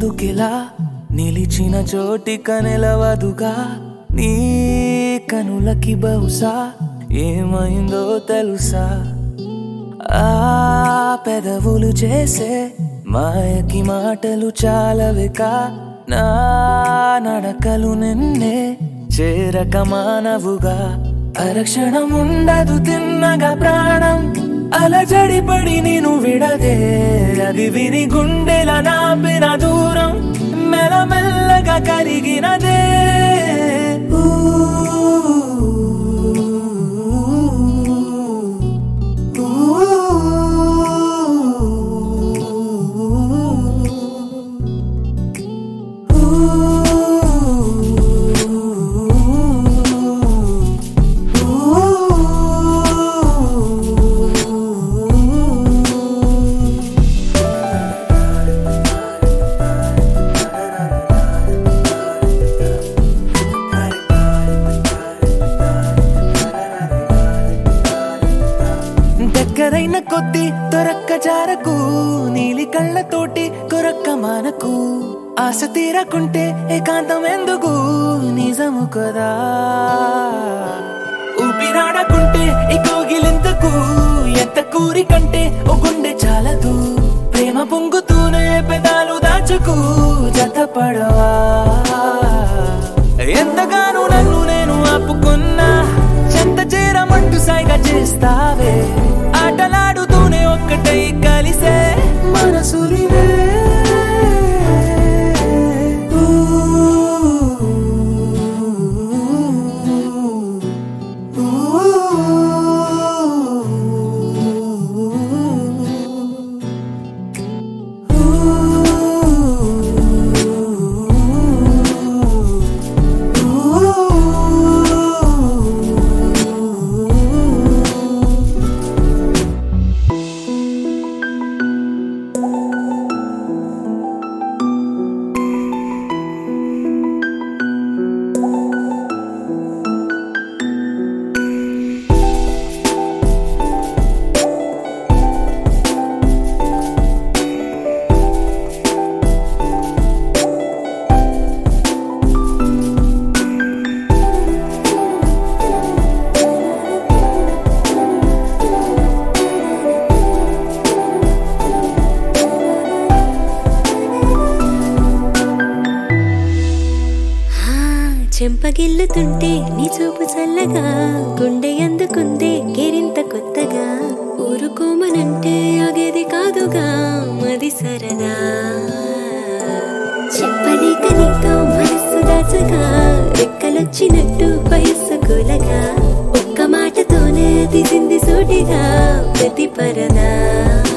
ఎందుకిలా నిలిచిన చోటిక నిలవదుగా నీ కనులకి బహుశా ఏమైందో తెలుసా ఆ పెదవులు చేసే మాయకి మాటలు చాలవిక నా నడకలు నిన్నే చేరక మానవుగా అరక్షణం ఉండదు తిన్నగా ప్రాణం అలజడి పడి నేను విడదే అది విని గుండెల నాపిన దూరం మెల్లమెల్లగా కరిగినదే దగ్గరైన కొద్ది దొరక్క జారకు నీలి కళ్ళతోటి కొరక్క మానకు ఆశ తీరకుంటే ఏకాంతం ఎందుకు నిజము కదా ఊపిరాడకుంటే ఈ కోగిలింతకు ఎంత కూరి కంటే ఓ గుండె చాలదు ప్రేమ పొంగుతూనే పెదాలు దాచుకు జతపడవా ఎంతగానో నన్ను నేను ఆపుకున్నా చెంత చేరమంటూ సైగా చేస్తావే ఆటలాడుతూనే ఒక్కటై కలిసే మనసులివే ఆ, చెంపగిల్లుతుంటే నీ చూపు చల్లగా గుండె అందుకుందే గిరింత కొత్తగా ఊరుకోమనంటే ఆగేది కాదుగా మది సరదా చెప్పలేక నీతో మనస్సు దాచగా రెక్కలొచ్చినట్టు వయస్సు కూలగా ఒక్క మాటతోనే తీసింది సూటిగా ప్రతి పరదా